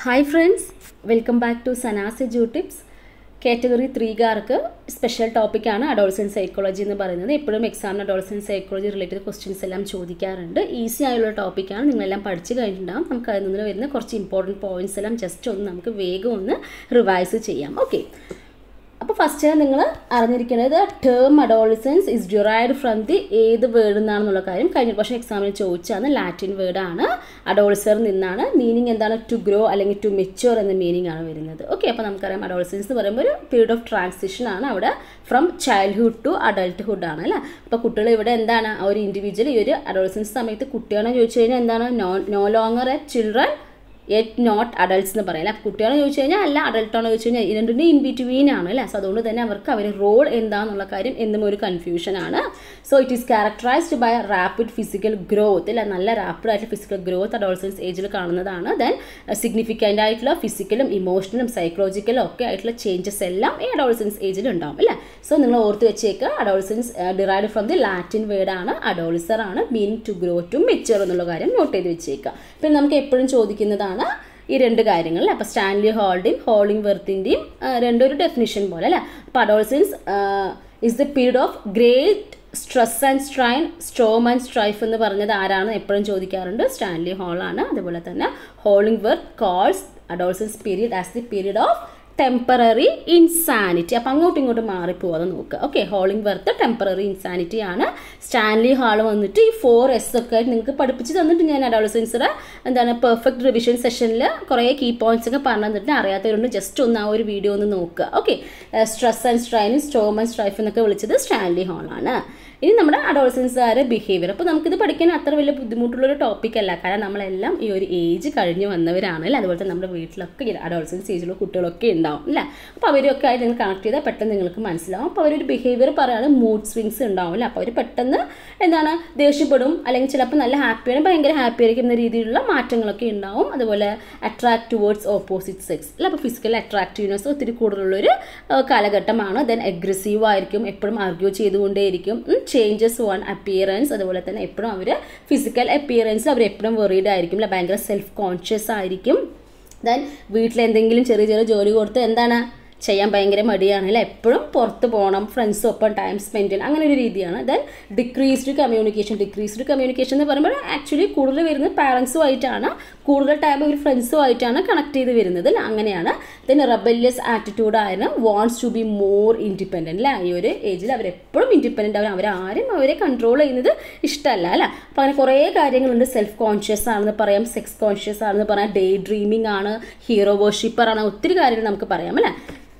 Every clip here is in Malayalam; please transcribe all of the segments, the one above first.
hi friends welcome back to Sana's edu tips category ത്രീകാർക്ക് സ്പെഷ്യൽ ടോപ്പിക്കാണ് അഡോൾസൻ സൈക്കോളജി എന്ന് പറയുന്നത് എപ്പോഴും എക്സാമിന് അഡോൾസൻ സൈക്കോളജി റിലേറ്റഡ് ക്വസ്റ്റ്യൻസ് എല്ലാം ചോദിക്കാറുണ്ട് ഈസി ആയുള്ള ടോപ്പിക്കാണ് നിങ്ങളെല്ലാം പഠിച്ചു കഴിഞ്ഞിട്ടുണ്ടാകും നമുക്ക് അതിൽ നിന്ന് വരുന്ന കുറച്ച് ഇമ്പോർട്ടൻറ്റ് പോയിന്റ്സ് എല്ലാം ജസ്റ്റ് ഒന്ന് നമുക്ക് വേഗം ഒന്ന് റിവൈസ് ചെയ്യാം ഓക്കെ അപ്പോൾ ഫസ്റ്റ് നിങ്ങൾ അറിഞ്ഞിരിക്കുന്നത് term adolescence is derived from the ഏത് വേർഡ് നിന്നാണെന്നുള്ള കാര്യം കഴിഞ്ഞ പക്ഷേ എക്സാമിന് ചോദിച്ചാണ് ലാറ്റിൻ വേർഡാണ് അഡോൾസർ നിന്നാണ് മീനിങ് എന്താണ് ടു ഗ്രോ അല്ലെങ്കിൽ ടു മെച്ചുവർ എന്ന മീനിങ് ആണ് വരുന്നത് ഓക്കെ അപ്പോൾ നമുക്കറിയാം അഡോൾസൻസ് എന്ന് പറയുമ്പോൾ ഒരു പീരീഡ് ഓഫ് ട്രാൻസിഷൻ ആണ് അവിടെ ഫ്രം ചൈൽഡ്ഹുഡ് ടു അഡൾട്ട്ഹുഡ് ആണ് അല്ലേ അപ്പോൾ കുട്ടികൾ ഇവിടെ എന്താണ് ആ ഒരു ഇൻഡിവിജ്വൽ ഈ ഒരു അഡോൾസൻസ് സമയത്ത് കുട്ടിയാണെന്ന് ചോദിച്ചു കഴിഞ്ഞാൽ എന്താണ് no no longer a children yet not adults എന്ന് പറയാം അല്ലെ കുട്ടികളെ ചോദിച്ചു കഴിഞ്ഞാൽ അല്ല അഡൾട്ടാണോ ചോദിച്ചു കഴിഞ്ഞാൽ ഇത് രണ്ടിനും ഇൻ ബിറ്റ്വീൻ ആണ് അല്ലേ സോ അതുകൊണ്ട് തന്നെ അവർക്ക് അവർ റോൾ എന്താണെന്നുള്ള കാര്യം എന്നും ഒരു കൺഫ്യൂഷൻ ആണ് so it is characterized by rapid physical growth അല്ല നല്ല റാപ്പിഡ് ആയിട്ടുള്ള ഫിസിക്കൽ ഗ്രോത്ത് അഡോൾസൻസ് ഏജിൽ കാണുന്നതാണ് ദെൻ സിഗ്നിഫിക്കൻ്റ് ആയിട്ടുള്ള ഫിസിക്കലും ഇമോഷണലും സൈക്കോളജിക്കലും ഒക്കെ ആയിട്ടുള്ള ചേഞ്ചസ് എല്ലാം ഈ അഡോൾസൻസ് ഏജിൽ ഉണ്ടാവും അല്ലേ സോ നിങ്ങൾ ഓർത്ത് വെച്ചേക്കുക adolescence derived from the Latin word ആണ് അഡോൾസർ ആണ് meaning to grow to mature എന്നുള്ള കാര്യം നോട്ട് ചെയ്ത് വെച്ചേക്കുക പിന്നെ നമുക്ക് എപ്പോഴും ചോദിക്കുന്നതാണ് ഈ രണ്ട് കാര്യങ്ങൾ അപ്പോൾ സ്റ്റാൻലി ഹോൾഡിങ് ഹോളിംഗ് വെർത്തിൻ്റെയും രണ്ടും ഒരു ഡെഫിനിഷൻ പോലെ അല്ലേ അപ്പോൾ adolescence is the period of great stress and strain storm and strife എന്ന് പറഞ്ഞത് ആരാണ് എപ്പോഴും ചോദിക്കാറുണ്ട് സ്റ്റാൻലി ഹോളാണ് അതുപോലെ തന്നെ Hollingworth calls adolescence period as the period of temporary insanity അപ്പം അങ്ങോട്ടും ഇങ്ങോട്ടും മാറിപ്പോവാതെ നോക്കുക okay Hollingworth temporary insanity ആണ് സ്റ്റാൻലി ഹാൾ വന്നിട്ട് ഈ ഫോർ എസ് ഒക്കെ ആയിട്ട് നിങ്ങൾക്ക് പഠിപ്പിച്ച് തന്നിട്ട് ഞാൻ അഡോളസൻസിയുടെ എന്താണ് പെർഫെക്റ്റ് റിവിഷൻ സെഷനിൽ കുറേ കീ പോയിന്റ്സ് ഒക്കെ പറഞ്ഞു തന്നിട്ട് അറിയാത്തവരുണ്ട് ജസ്റ്റ് ഒന്ന് ആ ഒരു വീഡിയോ ഒന്ന് നോക്കുക okay stress and strain storm and strife എന്നൊക്കെ വിളിച്ചത് സ്റ്റാൻലി ഹാളാണ് ഇനി നമ്മുടെ അഡോൾസൻസുകാരെ ബിഹേവിയർ അപ്പോൾ നമുക്കിത് പഠിക്കാൻ അത്ര വലിയ ബുദ്ധിമുട്ടുള്ളൊരു ടോപ്പിക് അല്ല കാരണം നമ്മളെല്ലാം ഈ ഒരു ഏജ് കഴിഞ്ഞ് വന്നവരാണ് അല്ലേ അതുപോലെ തന്നെ നമ്മുടെ വീട്ടിലൊക്കെ അഡോൾസൻസ് ഏജിലുള്ള കുട്ടികളൊക്കെ ഉണ്ടാവും അല്ലേ അപ്പോൾ അവരൊക്കെ ആയിട്ട് നിങ്ങൾ കണക്ട് ചെയ്താൽ പെട്ടെന്ന് നിങ്ങൾക്ക് മനസ്സിലാവും അപ്പോൾ അവരൊരു ബിഹേവിയർ പറയുകയാണ് മൂഡ് സ്വിങ്സ് ഉണ്ടാവും അല്ലേ അപ്പോൾ അവർ പെട്ടെന്ന് എന്താണ് ദേഷ്യപ്പെടും അല്ലെങ്കിൽ ചിലപ്പോൾ നല്ല ഹാപ്പിയാണ് ഭയങ്കര ഹാപ്പി ആയിരിക്കുന്ന രീതിയിലുള്ള മാറ്റങ്ങളൊക്കെ ഉണ്ടാവും അതുപോലെ അട്രാക്ട് ടുവേർഡ്സ് ഓപ്പോസിറ്റ് സെക്സ് അല്ല അപ്പോൾ ഫിസിക്കൽ അട്രാക്റ്റീവ്നെസ് ഒത്തിരി കൂടുതലുള്ളൊരു കാലഘട്ടമാണ് ദെൻ അഗ്രസീവ് ആയിരിക്കും എപ്പോഴും ആർഗ്യൂ ചെയ്തുകൊണ്ടേയിരിക്കും ചേഞ്ചസ് വൺ അപ്പിയറൻസ് അതുപോലെ തന്നെ എപ്പോഴും അവർ ഫിസിക്കൽ അപ്പിയറൻസിൽ അവർ എപ്പോഴും വെറീഡ് ആയിരിക്കും അല്ല ഭയങ്കര സെൽഫ് കോൺഷ്യസ് ആയിരിക്കും ദെൻ വീട്ടിലെന്തെങ്കിലും ചെറിയ ചെറിയ ജോലി കൊടുത്ത് എന്താണ് ചെയ്യാൻ ഭയങ്കര മടിയാണ് അല്ലേ എപ്പോഴും പുറത്ത് പോകണം ഫ്രണ്ട്സും ഒപ്പം ടൈം സ്പെൻഡ് ചെയ്യണം അങ്ങനെ ഒരു രീതിയാണ് then decreased communication decreased communication എന്ന് പറയുമ്പോൾ ആക്ച്വലി കൂടുതൽ വരുന്നത് പാരൻസുമായിട്ടാണ് കൂടുതൽ ടൈം ഒരു ഫ്രണ്ട്സുമായിട്ടാണ് കണക്ട് ചെയ്ത് വരുന്നത് അങ്ങനെയാണ് ദെൻ റബല്യസ് ആറ്റിറ്റ്യൂഡ് ആയിരുന്നു wants to be more independent അല്ലേ ഈ ഒരു ഏജിൽ അവരെപ്പോഴും ഇൻഡിപെൻഡൻ്റ് അവർ അവരാരും അവരെ കൺട്രോൾ ചെയ്യുന്നത് ഇഷ്ടമല്ല അല്ലേ അപ്പോൾ അങ്ങനെ കുറേ കാര്യങ്ങളുണ്ട് സെൽഫ് കോൺഷ്യസ് ആണെന്ന് പറയാം സെക്സ് കോൺഷ്യസ് ആണെന്ന് പറയാം ഡേ ഡ്രീമിംഗ് ആണ് ഹീറോ വർഷിപ്പർ ആണ് ഒത്തിരി കാര്യങ്ങൾ നമുക്ക് പറയാം അല്ലേ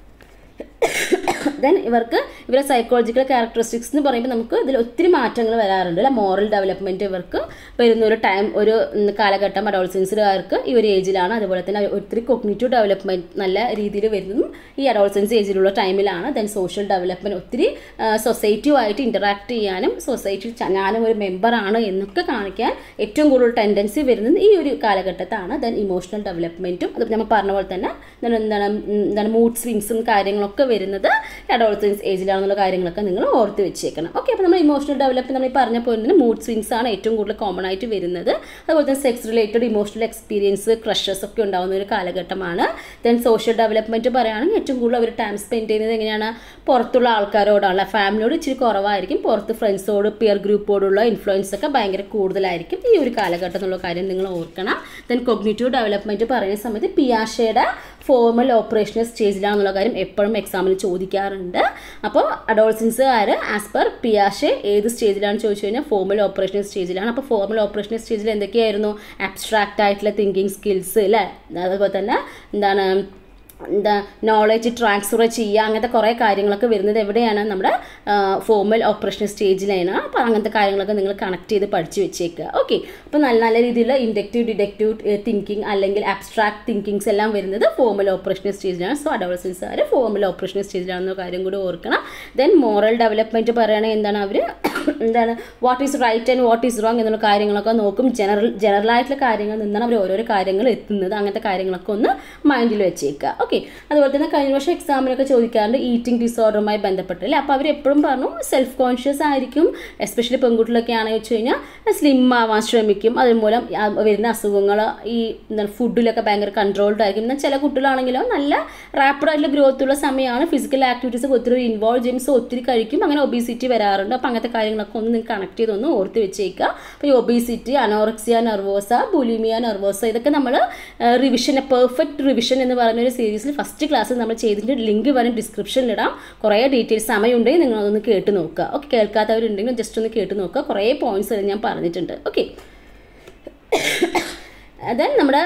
ദെൻ ഇവർക്ക് ഇവരെ സൈക്കോളജിക്കൽ ക്യാരക്ടറിസ്റ്റിക്സ് എന്ന് പറയുമ്പോൾ നമുക്ക് ഇതിൽ ഒത്തിരി മാറ്റങ്ങൾ വരാറുണ്ട് അല്ലെ മോറൽ ഡെവലപ്മെൻറ്റ് ഇവർക്ക് വരുന്ന ഒരു ടൈം ഒരു കാലഘട്ടം അഡോൾസൻസുകാർക്ക് ഈ ഒരു ഏജിലാണ് അതുപോലെ തന്നെ ഒത്തിരി കൊഗ്നേറ്റീവ് ഡെവലപ്മെൻറ്റ് നല്ല രീതിയിൽ വരുന്നതും ഈ അഡോൾസൻസ് ഏജിലുള്ള ടൈമിലാണ് ദെൻ സോഷ്യൽ ഡെവലപ്മെൻറ്റ് ഒത്തിരി സൊസൈറ്റിയുമായിട്ട് ഇൻറ്ററാക്ട് ചെയ്യാനും സൊസൈറ്റി ഞാനും ഒരു മെമ്പറാണ് എന്നൊക്കെ കാണിക്കാൻ ഏറ്റവും കൂടുതൽ ടെൻഡൻസി വരുന്നത് ഈ ഒരു കാലഘട്ടത്താണ് ദെൻ ഇമോഷണൽ ഡെവലപ്മെൻറ്റും അത് നമ്മൾ പറഞ്ഞ പോലെ തന്നെ എന്താണ് എന്താണ് മൂഡ് സ്വിങ്സും കാര്യങ്ങളൊക്കെ വരുന്നത് അഡോൾസൻസ് ഏജിലാണെന്നുള്ള കാര്യങ്ങളൊക്കെ നിങ്ങൾ ഓർത്ത് വെച്ചേക്കണം ഓക്കെ അപ്പോൾ നമ്മൾ ഇമോഷണൽ ഡെവലപ്മെൻറ്റ് നമ്മൾ പറഞ്ഞ പോലെ തന്നെ മൂഡ് സ്വിങ്സ് ആണ് ഏറ്റവും കൂടുതൽ കോമൺ ആയിട്ട് വരുന്നത് അതുപോലെ തന്നെ sex related emotional experience crushes ഒക്കെ ഉണ്ടാകുന്ന ഒരു കാലഘട്ടമാണ് ദെൻ സോഷ്യൽ ഡെവലപ്മെൻറ്റ് പറയുകയാണെങ്കിൽ ഏറ്റവും കൂടുതൽ അവർ ടൈം സ്പെൻഡ് ചെയ്യുന്നത് എങ്ങനെയാണ് പുറത്തുള്ള ആൾക്കാരോടാണ് ഫാമിലിയോട് ഇച്ചിരി കുറവായിരിക്കും പുറത്ത് ഫ്രണ്ട്സോട് പിയർ ഗ്രൂപ്പോടുള്ള ഇൻഫ്ലുവൻസ് ഒക്കെ ഭയങ്കര കൂടുതലായിരിക്കും ഈ ഒരു കാലഘട്ടം എന്നുള്ള കാര്യം നിങ്ങൾ ഓർക്കണം ദെൻ കൊഗ്നേറ്റീവ് ഡെവലപ്മെൻറ്റ് പറയുന്ന സമയത്ത് പിയാഷയുടെ ഫോർമൽ ഓപ്പറേഷണൽ സ്റ്റേജിലാണെന്നുള്ള കാര്യം എപ്പോഴും എക്സാമിന് ചോദിക്കാറുണ്ട് അപ്പോൾ അഡോൾസൻസുകാർ ആസ് പെർ പിയാഷെ ഏത് സ്റ്റേജിലാണ് ചോദിച്ചു കഴിഞ്ഞാൽ ഫോർമൽ ഓപ്പറേഷണൽ സ്റ്റേജിലാണ് അപ്പോൾ ഫോർമൽ ഓപ്പറേഷണൽ സ്റ്റേജിൽ എന്തൊക്കെയായിരുന്നു അബ്സ്ട്രാക്റ്റ് ആയിട്ടുള്ള തിങ്കിങ് സ്കിൽസ് അല്ലേ അതുപോലെ തന്നെ എന്താണ് എന്താ നോളജ് ട്രാൻസ്ഫർ ചെയ്യുക അങ്ങനത്തെ കുറേ കാര്യങ്ങളൊക്കെ വരുന്നത് എവിടെയാണ് നമ്മുടെ ഫോർമൽ ഓപ്പറേഷൻ സ്റ്റേജിലാണ് അപ്പോൾ അങ്ങനത്തെ കാര്യങ്ങളൊക്കെ നിങ്ങൾ കണക്ട് ചെയ്ത് പഠിച്ചു വെച്ചേക്കുക ഓക്കെ അപ്പോൾ നല്ല നല്ല രീതിയിലുള്ള ഇൻഡക്റ്റീവ് ഡിഡക്റ്റീവ് തിങ്കിങ് അല്ലെങ്കിൽ അബ്സ്ട്രാക്ട് തിങ്കിങ്സ് എല്ലാം വരുന്നത് ഫോർമൽ ഓപ്പറേഷൻ സ്റ്റേജിലാണ് സോ അഡോളസൻസുകാർ ഫോർമൽ ഓപ്പറേഷൻ സ്റ്റേജിലാണെന്ന കാര്യം കൂടി ഓർക്കണം ദെൻ മോറൽ ഡെവലപ്മെൻറ്റ് പറയുകയാണെങ്കിൽ എന്താണ് അവർ എന്താണ് what is right and what is wrong എന്നുള്ള കാര്യങ്ങളൊക്കെ നോക്കും ജനറൽ ജനറൽ ആയിട്ടുള്ള കാര്യങ്ങൾ നിന്നാണ് അവർ ഓരോരോ കാര്യങ്ങൾ എത്തുന്നത് അങ്ങനത്തെ കാര്യങ്ങളൊക്കെ ഒന്ന് മൈൻഡിൽ വെച്ചേക്കുക ഓക്കെ അതുപോലെ തന്നെ കഴിഞ്ഞ വർഷം എക്സാമിനൊക്കെ ചോദിക്കാറുണ്ട് ഈറ്റിംഗ് ഡിസോർഡറുമായി ബന്ധപ്പെട്ടില്ല അപ്പോൾ അവർ എപ്പോഴും പറഞ്ഞു സെൽഫ് കോൺഷ്യസ് ആയിരിക്കും എസ്പെഷ്യലി പെൺകുട്ടികളൊക്കെ ആണെന്ന് വെച്ച് കഴിഞ്ഞാൽ സ്ലിം ആവാൻ ശ്രമിക്കും അതുമൂലം ആ വരുന്ന അസുഖങ്ങൾ ഈ എന്താണ് ഫുഡിലൊക്കെ ഭയങ്കര കൺട്രോൾഡ് ആയിരിക്കും എന്നാൽ ചില കുട്ടികളാണെങ്കിലോ നല്ല റാപ്പിഡായിട്ടുള്ള ഗ്രോത്ത് ഉള്ള സമയമാണ് ഫിസിക്കൽ ആക്ടിവിറ്റീസ് ഒത്തിരി ഇൻവോൾവ് ജെയിംസ് ഒത്തിരി കഴിക്കും അങ്ങനെ ഒബീസിറ്റി വരാറുണ്ട് അപ്പോൾ അങ്ങനത്തെ കാര്യങ്ങളൊക്കെ ഒന്ന് നിങ്ങൾക്ക് കണക്ട് ചെയ്തൊന്ന് ഓർത്ത് വെച്ചേക്കുക അപ്പോൾ ഈ obesity anorexia nervosa bulimia nervosa ഇതൊക്കെ നമ്മൾ റിവിഷൻ പെർഫെക്റ്റ് റിവിഷൻ എന്ന് പറയുന്ന ഒരു സീരീസിൽ ഫസ്റ്റ് ക്ലാസ്സിൽ നമ്മൾ ചെയ്തിട്ട് ലിങ്ക് വരും ഡിസ്ക്രിപ്ഷനിലിടാം കുറേ ഡീറ്റെയിൽസ് സമയമുണ്ടെങ്കിൽ നിങ്ങൾ അതൊന്ന് കേട്ട് നോക്കുക ഓക്കെ കേൾക്കാത്തവരുണ്ടെങ്കിൽ ജസ്റ്റ് ഒന്ന് കേട്ട് നോക്കുക കുറേ പോയിന്റ്സ് ഞാൻ പറഞ്ഞിട്ടുണ്ട് ഓക്കെ ദെൻ നമ്മുടെ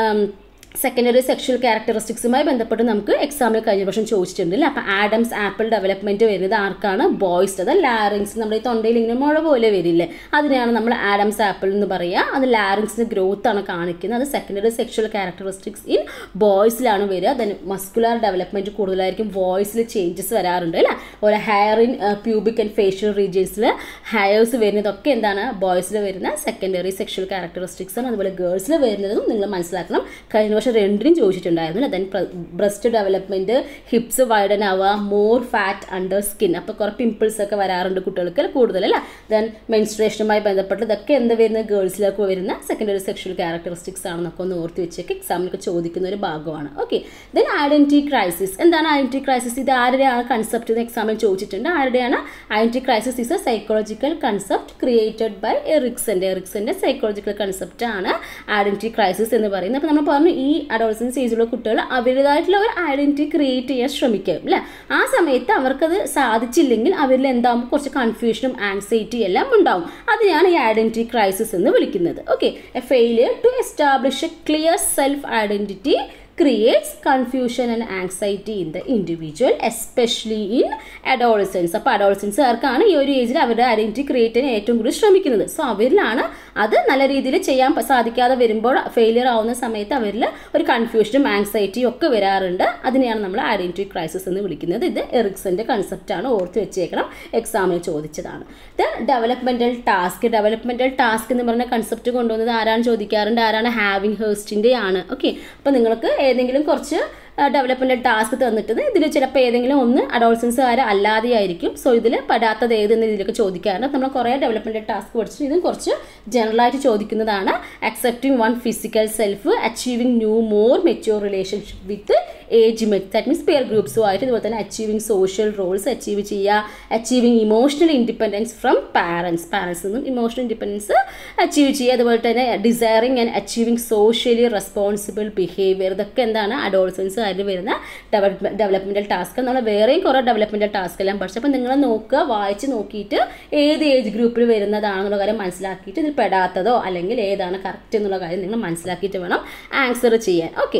സെക്കൻഡറി സെക്ഷൽ ക്യാരക്ടറിസ്റ്റിക്സുമായി ബന്ധപ്പെട്ട് നമുക്ക് എക്സാമിൽ കഴിഞ്ഞ വർഷം ചോദിച്ചിട്ടുണ്ട് അല്ലേ അപ്പോൾ ആഡംസ് ആപ്പിൾ ഡെവലപ്മെൻറ്റ് വരുന്നത് ആർക്കാണ് ബോയ്സ് അത് ലാറിങ്സ് നമ്മുടെ ഈ തൊണ്ടയിൽ ഇങ്ങനെ മുഴ പോലെ വരില്ലേ അതിനെയാണ് നമ്മൾ ആഡംസ് ആപ്പിൾ എന്ന് പറയുക അത് ലാറിങ്സിൻ്റെ ഗ്രോത്ത് ആണ് കാണിക്കുന്നത് അത് സെക്കൻഡറി സെക്ഷൽ ക്യാരക്ടറിസ്റ്റിക്സ് ഇൻ ബോയ്സിലാണ് വരിക ദെൻ മസ്കുലാർ ഡെവലപ്മെൻറ്റ് കൂടുതലായിരിക്കും വോയിസിൽ ചേഞ്ചസ് വരാറുണ്ട് അല്ലേ അതുപോലെ hair in pubic and facial റീജിയൻസിൽ ഹെയർസ് വരുന്നതൊക്കെ എന്താണ് ബോയ്സിൽ വരുന്ന സെക്കൻഡറി സെക്ഷൽ ക്യാരക്ടറിസ്റ്റിക്സ് ആണ് അതുപോലെ ഗേൾസിൽ വരുന്നതും നിങ്ങൾ മനസ്സിലാക്കണം കഴിഞ്ഞ വർഷം രണ്ടിനും ചോദിച്ചിട്ടുണ്ടായിരുന്നു then breast development hips widen ആവുക മോർ ഫാറ്റ് അണ്ടർ സ്കിൻ അപ്പോൾ കുറേ പിമ്പിൾസ് ഒക്കെ വരാറുണ്ട് കുട്ടികൾക്ക് കൂടുതലല്ല ദെൻ മെൻസ്ട്രേഷനുമായി ബന്ധപ്പെട്ട് ഇതൊക്കെ എന്ത് വരുന്ന ഗേൾസിലേക്ക് വരുന്ന സെക്കൻഡറി സെക്ഷൽ ക്യാരക്ടറിസ്റ്റിക്സ് ആണെന്നൊക്കെ ഒന്ന് ഓർത്ത് വെച്ചേക്ക് എക്സാമിനൊക്കെ ചോദിക്കുന്ന ഒരു ഭാഗമാണ് ഓക്കെ ദെൻ ഐഡൻറ്റി ക്രൈസിസ് എന്താണ് ഐഡൻറ്റി ക്രൈസിസ് ഇത് ആരുടെയാണ് കൺസെപ്റ്റ് എന്ന് എക്സാമിൽ ചോദിച്ചിട്ടുണ്ട് ആരുടെയാണ് identity crisis is a psychological concept created by എറിക്സൻ്റെ എറിക്സൻ്റെ സൈക്കോളജിക്കൽ കൺസെപ്റ്റ് ആണ് ഐഡൻറ്റി ക്രൈസിസ് എന്ന് പറയുന്നത് അപ്പോൾ നമ്മൾ പറഞ്ഞു ഈ അഡോൾസൻസ് ഏജിലുള്ള കുട്ടികൾ അവരുടേതായിട്ടുള്ള ഒരു ഐഡൻറ്റിറ്റി ക്രിയേറ്റ് ചെയ്യാൻ ശ്രമിക്കും അല്ലേ ആ സമയത്ത് അവർക്കത് സാധിച്ചില്ലെങ്കിൽ അവരിൽ എന്താകുമ്പോൾ കുറച്ച് കൺഫ്യൂഷനും ആങ്സൈറ്റി എല്ലാം ഉണ്ടാവും അതിനാണ് ഈ ഐഡൻറ്റിറ്റി ക്രൈസിസ് എന്ന് വിളിക്കുന്നത് okay a failure to establish a clear self identity creates confusion and anxiety in the individual especially in adolescence അപ്പോൾ അഡോളസൻസുകാർക്കാണ് ഈ ഒരു ഏജിൽ അവരുടെ ഐഡൻറ്റിറ്റി ക്രിയേറ്റ് ചെയ്യാൻ ഏറ്റവും കൂടുതൽ ശ്രമിക്കുന്നത് സോ അവരിലാണ് അത് നല്ല രീതിയിൽ ചെയ്യാൻ സാധിക്കാതെ വരുമ്പോൾ ഫെയിലിയർ ആവുന്ന സമയത്ത് അവരിൽ ഒരു കൺഫ്യൂഷനും ആങ്സൈറ്റിയും ഒക്കെ വരാറുണ്ട് അതിനെയാണ് നമ്മൾ ഐഡൻറ്റിറ്റി ക്രൈസിസ് എന്ന് വിളിക്കുന്നത് ഇത് എറിക്സൻ്റെ കൺസെപ്റ്റാണ് ഓർത്ത് വെച്ചേക്കണം എക്സാമിന് ചോദിച്ചതാണ് then developmental task developmental task എന്ന് പറഞ്ഞ കൺസെപ്റ്റ് കൊണ്ടുവന്നത് ആരാണ് ചോദിക്കാറുണ്ട് ആരാണ് ഹാവിങ് ഹേഴ്സ്റ്റിൻ്റെ ആണ് ഓക്കെ അപ്പോൾ നിങ്ങൾക്ക് ഏതെങ്കിലും കുറച്ച് ഡെവലപ്മെൻറ്റ് ടാസ്ക് തന്നിട്ട് ഇതിൽ ചിലപ്പോൾ ഏതെങ്കിലും ഒന്ന് അഡോൾസൻസുകാർ അല്ലാതെ ആയിരിക്കും സോ ഇതിൽ പെടാത്തത് ഏതെന്ന് ഇതിലൊക്കെ ചോദിക്കാറുണ്ട് നമ്മൾ കുറേ ഡെവലപ്മെൻറ്റ് ടാസ്ക് പഠിച്ചിട്ട് ഇതും കുറച്ച് ജനറലായിട്ട് ചോദിക്കുന്നതാണ് accepting one physical self achieving new more mature relationship with age mate that means peer ഗ്രൂപ്പ്സുമായിട്ട് ഇതുപോലെ തന്നെ അച്ചീവിങ് സോഷ്യൽ റോൾസ് അച്ചീവ് ചെയ്യുക achieving emotional independence from parents പാരൻസിൽ നിന്നും ഇമോഷണൽ ഇൻഡിപെൻഡൻസ് അച്ചീവ് ചെയ്യുക അതുപോലെ തന്നെ desiring and achieving socially responsible behaviour ഇതൊക്കെ എന്താണ് അഡോൾസൻസ് അതിൽ വരുന്ന ഡെവലപ്മെൻറ്റ് ഡെവലപ്മെൻറ്റൽ ടാസ്ക് നമ്മൾ വേറെയും കുറേ ഡെവലപ്മെൻറ്റൽ ടാസ്ക് എല്ലാം പഠിച്ചു അപ്പോൾ നിങ്ങൾ നോക്കുക വായിച്ച് നോക്കിയിട്ട് ഏത് ഏജ് ഗ്രൂപ്പിൽ വരുന്നതാണെന്നുള്ള കാര്യം മനസ്സിലാക്കിയിട്ട് ഇതിൽ പെടാത്തതോ അല്ലെങ്കിൽ ഏതാണ് കറക്റ്റ് എന്നുള്ള കാര്യം നിങ്ങൾ മനസ്സിലാക്കിയിട്ട് വേണം ആൻസർ ചെയ്യാൻ ഓക്കെ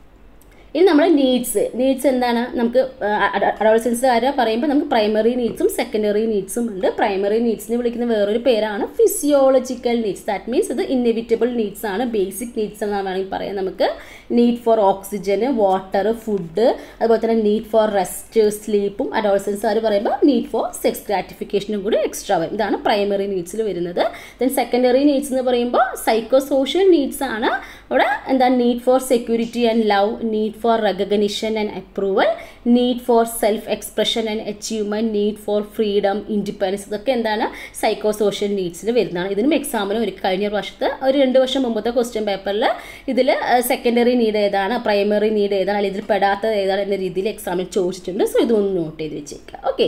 ഇനി നമ്മൾ നീഡ്സ് നീഡ്സ് എന്താണ് നമുക്ക് അഡോളസൻസുകാർ പറയുമ്പോൾ നമുക്ക് പ്രൈമറി നീഡ്സും സെക്കൻഡറി നീഡ്സും ഉണ്ട് പ്രൈമറി നീഡ്സിനെ വിളിക്കുന്ന വേറൊരു പേരാണ് ഫിസിയോളജിക്കൽ നീഡ്സ് ദാറ്റ് മീൻസ് ഇത് ഇന്നെവിറ്റബിൾ നീഡ്സ് ആണ് ബേസിക് നീഡ്സ് എന്നാണ് വേണമെങ്കിൽ പറയാം നമുക്ക് നീഡ് ഫോർ ഓക്സിജന് വാട്ടർ ഫുഡ് അതുപോലെ തന്നെ നീഡ് ഫോർ റെസ്റ്റ് സ്ലീപ്പും അഡോളസൻസുകാർ പറയുമ്പോൾ നീഡ് ഫോർ സെക്സ് ഗ്രാറ്റിഫിക്കേഷനും കൂടി എക്സ്ട്രാ വരും ഇതാണ് പ്രൈമറി നീഡ്സിൽ വരുന്നത് ദെൻ സെക്കൻഡറി നീഡ്സ് എന്ന് പറയുമ്പോൾ സൈക്കോ സോഷ്യൽ നീഡ്സ് ആണ് അവിടെ എന്താ need for security and love need for recognition and approval need for self expression and achievement need for freedom independence ഇതൊക്കെ എന്താണ് സൈക്കോ സോഷ്യൽ നീഡ്സിൽ വരുന്നതാണ് ഇതിനും എക്സാമിന് ഒരു കഴിഞ്ഞ വർഷത്തെ ഒരു രണ്ട് വർഷം മുമ്പത്തെ ക്വസ്റ്റ്യൻ പേപ്പറിൽ ഇതിൽ സെക്കൻഡറി നീഡ് ഏതാണ് പ്രൈമറി നീഡ് ഏതാണ് അല്ലെങ്കിൽ ഇതിൽ പെടാത്തത് ഏതാണ് എന്ന രീതിയിൽ എക്സാമിൽ ചോദിച്ചിട്ടുണ്ട് സോ ഇതൊന്ന് നോട്ട് ചെയ്ത് വെച്ചേക്കുക ഓക്കെ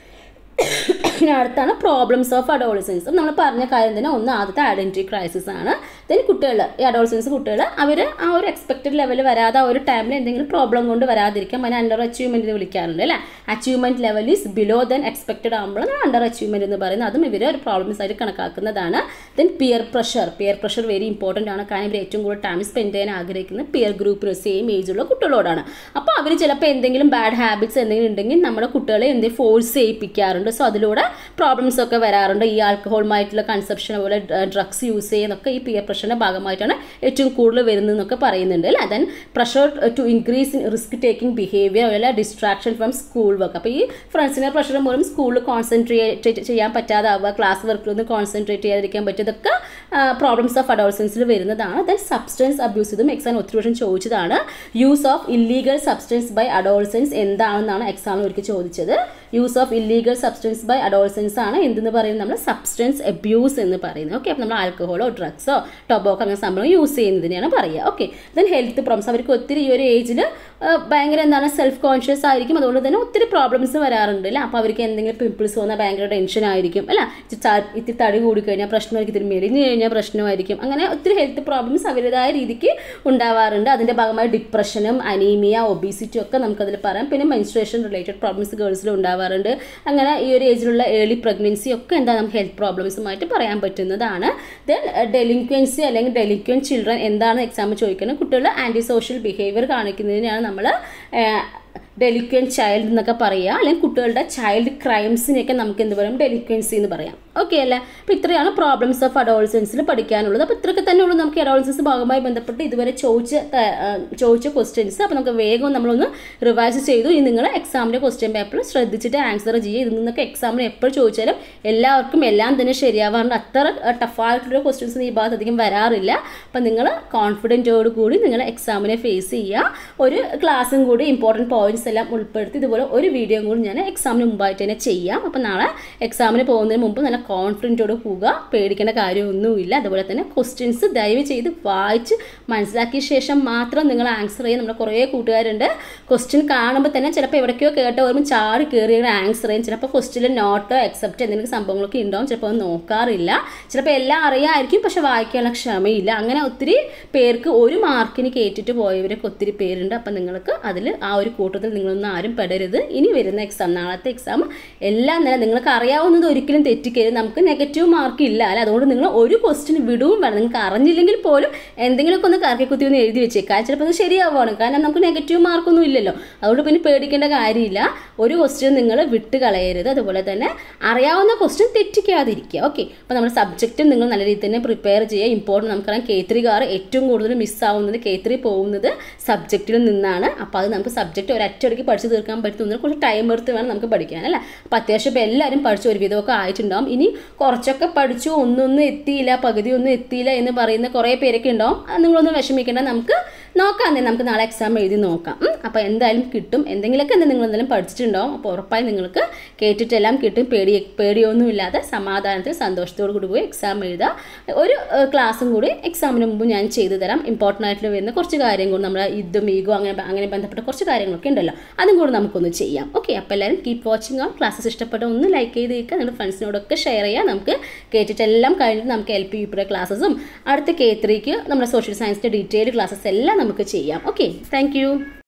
ഇനി അടുത്താണ് പ്രോബ്ലംസ് ഓഫ് അഡോളസൻസ് നമ്മൾ പറഞ്ഞ കാര്യം തന്നെ ഒന്ന് ആദ്യത്തെ ഐഡൻറ്റിറ്റി ക്രൈസിസ് ആണ് ദെൻ കുട്ടികൾ ഈ അഡോളസൻസ് കുട്ടികൾ അവർ ആ ഒരു എക്സ്പെക്റ്റഡ് ലെവൽ വരാതെ ആ ഒരു ടൈമിൽ എന്തെങ്കിലും പ്രോബ്ലം കൊണ്ട് വരാതിരിക്കാം അതിനെ അണ്ടർ അച്ചീവ്മെൻറ്റ് വിളിക്കാറുണ്ട് അല്ലേ achievement level is below than expected ആകുമ്പോൾ അണ്ടർ അച്ചീവ്മെൻറ്റ് എന്ന് പറയുന്നത് അതും ഇവർ ഒരു പ്രോബ്ലംസ് ആയിട്ട് കണക്കാക്കുന്നതാണ് then peer pressure peer pressure very important ആണ് കാരണം ഇവർ ഏറ്റവും കൂടുതൽ ടൈം സ്പെൻഡ് ചെയ്യാൻ ആഗ്രഹിക്കുന്ന പിയർ ഗ്രൂപ്പിന് സെയിം ഏജുള്ള കുട്ടികളോടാണ് അപ്പോൾ അവർ ചിലപ്പോൾ എന്തെങ്കിലും ബാഡ് ഹാബിറ്റ്സ് എന്തെങ്കിലും ഉണ്ടെങ്കിൽ നമ്മുടെ കുട്ടികളെ എന്തെങ്കിലും ഫോഴ്സ് ചെയ്യിപ്പിക്കാറുണ്ട് സോ അതിലൂടെ പ്രോബ്ലംസ് ഒക്കെ വരാറുണ്ട് ഈ ആൽക്കഹോളുമായിട്ടുള്ള കൺസെപ്ഷൻ അതുപോലെ ഡ്രഗ്സ് യൂസ് ചെയ്യുന്നതൊക്കെ ഈ പിയർ ഡിപ്രഷൻ്റെ ഭാഗമായിട്ടാണ് ഏറ്റവും കൂടുതൽ വരുന്നതെന്നൊക്കെ പറയുന്നുണ്ട് അല്ലേ then pressure to increase in risk taking behaviour അതുപോലെ ഡിസ്ട്രാക്ഷൻ ഫ്രം സ്കൂൾ വർക്ക് അപ്പോൾ ഈ ഫ്രണ്ട്സിനെ പ്രഷർ മൂലം സ്കൂളിൽ കോൺസെൻട്രേറ്റ് ചെയ്യാൻ പറ്റാതാവുക ക്ലാസ് വർക്കിലൊന്നും കോൺസെൻട്രേറ്റ് ചെയ്യാതിരിക്കാൻ പറ്റിയതൊക്കെ പ്രോബ്ലംസ് ഓഫ് അഡോൾസൻസിൽ വരുന്നതാണ് ദെൻ സബ്സ്റ്റൻസ് അബ്യൂസ് ഇതും എക്സാം ഒത്തിരി വർഷം ചോദിച്ചതാണ് use of illegal substance by adolescence എന്താണെന്നാണ് എക്സാമിൽ ഒരിക്കൽ ചോദിച്ചത് use of illegal substance by adolescence ആണ് എന്തെന്ന് പറയുന്നത് നമ്മൾ സബ്സ്റ്റൻസ് അബ്യൂസ് എന്ന് പറയുന്നത് ഓക്കെ അപ്പോൾ നമ്മൾ ആൽക്കഹോളോ ഡ്രഗ്സോ ടൊബോക്കോ അങ്ങനെ സംഭവം യൂസ് ചെയ്യുന്നതിനെയാണ് പറയുക ഓക്കെ ദെൻ ഹെൽത്ത് പ്രോബ്ലംസ് അവർക്ക് ഒത്തിരി ഈ ഒരു ഏജിൽ ഭയങ്കര എന്താണ് സെൽഫ് കോൺഷ്യസ് ആയിരിക്കും അതുകൊണ്ട് തന്നെ ഒത്തിരി പ്രോബ്ലംസ് വരാറുണ്ട് അല്ലേ അപ്പോൾ അവർക്ക് എന്തെങ്കിലും പിമ്പിൾസ് വന്നാൽ ഭയങ്കര ടെൻഷൻ ആയിരിക്കും അല്ല ഇത്തിരി തടി കൂടിക്കഴിഞ്ഞാൽ പ്രശ്നമായിരിക്കും ഇത്തിരി മെലിഞ്ഞ് കഴിഞ്ഞാൽ പ്രശ്നമായിരിക്കും അങ്ങനെ ഒത്തിരി ഹെൽത്ത് പ്രോബ്ലംസ് അവരുടേതായ രീതിക്ക് ഉണ്ടാവാറുണ്ട് അതിൻ്റെ ഭാഗമായി ഡിപ്രഷനും അനീമിയ ഒബീസിറ്റി ഒക്കെ നമുക്കതിൽ പറയാം പിന്നെ മെൻസ്ട്രേഷൻ റിലേറ്റഡ് പ്രോബ്ലംസ് ഗേൾസിൽ ഉണ്ടാവാറുണ്ട് അങ്ങനെ ഈ ഒരു ഏജിലുള്ള ഏർലി പ്രഗ്നൻസി ഒക്കെ എന്താ നമുക്ക് ഹെൽത്ത് പ്രോബ്ലംസുമായിട്ട് പറയാൻ പറ്റുന്നതാണ് ദെൻ ഡെലിക്വൻസി അല്ലെങ്കിൽ ഡെലിക്വൻ ചിൽഡ്രൻ എന്താണ് എക്സാം ചോദിക്കുന്നത് കുട്ടികൾ ആൻറ്റി സോഷ്യൽ ബിഹേവിയർ കാണിക്കുന്നതിനാണ് നമ്മൾ ഡെലിക്വൻ ചൈൽഡ് എന്നൊക്കെ പറയുക അല്ലെങ്കിൽ കുട്ടികളുടെ ചൈൽഡ് ക്രൈംസിനെയൊക്കെ നമുക്ക് എന്ത് പറയും ഡെലിക്വൻസി എന്ന് പറയാം ഓക്കെ അല്ലേ അപ്പോൾ ഇത്രയാണ് പ്രോബ്ലംസ് ഓഫ് അഡോൾസൻസിൽ പഠിക്കാനുള്ളത് അപ്പോൾ ഇത്രയൊക്കെ തന്നെ ഉള്ളൂ നമുക്ക് അഡോൾസൻസ് ഭാഗമായി ബന്ധപ്പെട്ട് ഇതുവരെ ചോദിച്ച ചോദിച്ച ക്വസ്റ്റ്യൻസ് അപ്പോൾ നമുക്ക് വേഗം നമ്മളൊന്ന് റിവൈസ് ചെയ്തു ഇനി നിങ്ങൾ എക്സാമിൻ്റെ ക്വസ്റ്റ്യൻ പേപ്പറിൽ ശ്രദ്ധിച്ചിട്ട് ആൻസർ ചെയ്യുക ഇതിൽ നിന്നൊക്കെ എക്സാമിന് എപ്പോൾ ചോദിച്ചാലും എല്ലാവർക്കും എല്ലാം തന്നെ ശരിയാവാറുണ്ട് അത്ര ടഫായിട്ടുള്ള ക്വസ്റ്റ്യൻസ് ഈ ഭാഗത്ത് അധികം വരാറില്ല അപ്പം നിങ്ങൾ കോൺഫിഡൻറ്റോട് കൂടി നിങ്ങൾ എക്സാമിനെ ഫേസ് ചെയ്യുക ഒരു ക്ലാസ്സും കൂടി ഇമ്പോർട്ടൻറ്റ് പോയിന്റ്സ് എല്ലാം ഉൾപ്പെടുത്തി ഇതുപോലെ ഒരു വീഡിയോ കൂടി ഞാൻ എക്സാമിന് മുമ്പായിട്ട് തന്നെ ചെയ്യാം അപ്പം നാളെ എക്സാമിന് പോകുന്നതിന് മുമ്പ് നല്ല കോൺഫിഡൻറ്റോട് പോവുക പേടിക്കേണ്ട കാര്യമൊന്നുമില്ല അതുപോലെ തന്നെ ക്വസ്റ്റ്യൻസ് ദയവ് ചെയ്ത് വായിച്ച് മനസ്സിലാക്കിയ ശേഷം മാത്രം നിങ്ങൾ ആൻസർ ചെയ്യും നമ്മുടെ കുറേ കൂട്ടുകാരുണ്ട് ക്വസ്റ്റ്യൻ കാണുമ്പോൾ തന്നെ ചിലപ്പോൾ എവിടേക്കോ കേട്ടോ വരുമ്പോൾ ചാടി കയറി ആൻസർ ചെയ്യും ചിലപ്പോൾ ക്വസ്റ്റ്യനിൽ നോട്ടോ എക്സെപ്റ്റ് എന്തെങ്കിലും സംഭവങ്ങളൊക്കെ ഉണ്ടാവും ചിലപ്പോൾ അത് നോക്കാറില്ല ചിലപ്പോൾ എല്ലാം അറിയാമായിരിക്കും പക്ഷെ വായിക്കാനുള്ള ക്ഷമയില്ല അങ്ങനെ ഒത്തിരി പേർക്ക് ഒരു മാർക്കിന് കയറ്റിട്ട് പോയവരൊക്കെ ഒത്തിരി പേരുണ്ട് അപ്പം നിങ്ങൾക്ക് അതിൽ ആ ഒരു കൂട്ടത്തിൽ നിങ്ങളൊന്നും ആരും പെടരുത് ഇനി വരുന്ന എക്സാം നാളത്തെ എക്സാം എല്ലാം തന്നെ നിങ്ങൾക്ക് അറിയാവുന്നത് ഒരിക്കലും തെറ്റിക്കരുത് നമുക്ക് നെഗറ്റീവ് മാർക്ക് ഇല്ല അല്ല അതുകൊണ്ട് നിങ്ങൾ ഒരു ക്വസ്റ്റ്യൻ വിടുവും വേണം നിങ്ങൾക്ക് അറിഞ്ഞില്ലെങ്കിൽ പോലും എന്തെങ്കിലുമൊക്കെ ഒന്ന് കറക്കി കുത്തി ഒന്ന് എഴുതി വെച്ചേക്കാം ചിലപ്പോൾ അത് ശരിയാവുകയാണ് കാരണം നമുക്ക് നെഗറ്റീവ് മാർക്കൊന്നും ഇല്ലല്ലോ അതുകൊണ്ട് പിന്നെ പേടിക്കേണ്ട കാര്യമില്ല ഒരു ക്വസ്റ്റ്യൻ നിങ്ങൾ വിട്ട് കളയരുത് അതുപോലെ തന്നെ അറിയാവുന്ന ക്വസ്റ്റ്യൻ തെറ്റിക്കാതിരിക്കുക ഓക്കെ അപ്പോൾ നമ്മുടെ സബ്ജക്റ്റും നിങ്ങൾ നല്ല രീതിയിൽ തന്നെ പ്രിപ്പയർ ചെയ്യുക ഇമ്പോർട്ടൻറ്റ് നമുക്കറിയാം കെ ത്രീ കാർ ഏറ്റവും കൂടുതൽ മിസ്സാവുന്നത് കെ ത്രീ പോകുന്നത് സബ്ജക്റ്റിൽ നിന്നാണ് അപ്പോൾ അത് നമുക്ക് സബ്ജക്റ്റ് ഒരൊറ്റയടിക്ക് പഠിച്ച് തീർക്കാൻ പറ്റുന്നതിന് കുറച്ച് ടൈം എടുത്ത് വേണം നമുക്ക് പഠിക്കാൻ അല്ലേ അപ്പോൾ അത്യാവശ്യം ഇപ്പോൾ എല്ലാവരും പഠിച്ച് ഒരുവിധമൊക്കെ ആയിട്ടുണ്ടാവും ഇനി കുറച്ചൊക്കെ പഠിച്ചു ഒന്നൊന്നും എത്തിയില്ല പകുതി ഒന്നും എത്തിയില്ല എന്ന് പറയുന്ന കുറേ പേരൊക്കെ ഉണ്ടാവും അത് നിങ്ങളൊന്നും വിഷമിക്കേണ്ട നമുക്ക് നോക്കാം തന്നെ നമുക്ക് നാളെ എക്സാം എഴുതി നോക്കാം അപ്പോൾ എന്തായാലും കിട്ടും എന്തെങ്കിലുമൊക്കെ എന്താ നിങ്ങൾ എന്തെങ്കിലും പഠിച്ചിട്ടുണ്ടാവും അപ്പോൾ ഉറപ്പായി നിങ്ങൾക്ക് കേട്ടിട്ടെല്ലാം കിട്ടും പേടി പേടിയൊന്നും ഇല്ലാതെ സമാധാനത്തിൽ സന്തോഷത്തോടു കൂടി പോയി എക്സാം എഴുതുക ഒരു ക്ലാസ്സും കൂടി എക്സാമിന് മുമ്പ് ഞാൻ ചെയ്തു തരാം ഇമ്പോർട്ടൻ്റ് ആയിട്ട് വരുന്ന കുറച്ച് കാര്യം കൂടി നമ്മുടെ യുദ്ധം ഈഗോ അങ്ങനെ അങ്ങനെ ബന്ധപ്പെട്ട കുറച്ച് കാര്യങ്ങളൊക്കെ ഉണ്ടല്ലോ അതും കൂടി നമുക്കൊന്ന് ചെയ്യാം ഓക്കെ അപ്പോൾ എല്ലാവരും കീപ്പ് വാച്ചിങ് ആ ക്ലാസ്സസ് ഇഷ്ടപ്പെട്ട ഒന്ന് ലൈക്ക് ചെയ്ത് നിൽക്കുക നിങ്ങളുടെ ഫ്രണ്ട്സിനോടൊക്കെ ഷെയർ ചെയ്യുക നമുക്ക് കേട്ടിട്ടെല്ലാം കഴിഞ്ഞിട്ട് നമുക്ക് എൽ പി യു പിയുടെ ക്ലാസ്സസും അടുത്ത കെ ത്രീക്ക് നമ്മുടെ സോഷ്യൽ സയൻസിൻ്റെ ഡീറ്റെയിൽ ക്ലാസ്സസ് എല്ലാം നമുക്ക് ചെയ്യാം ഓക്കെ താങ്ക്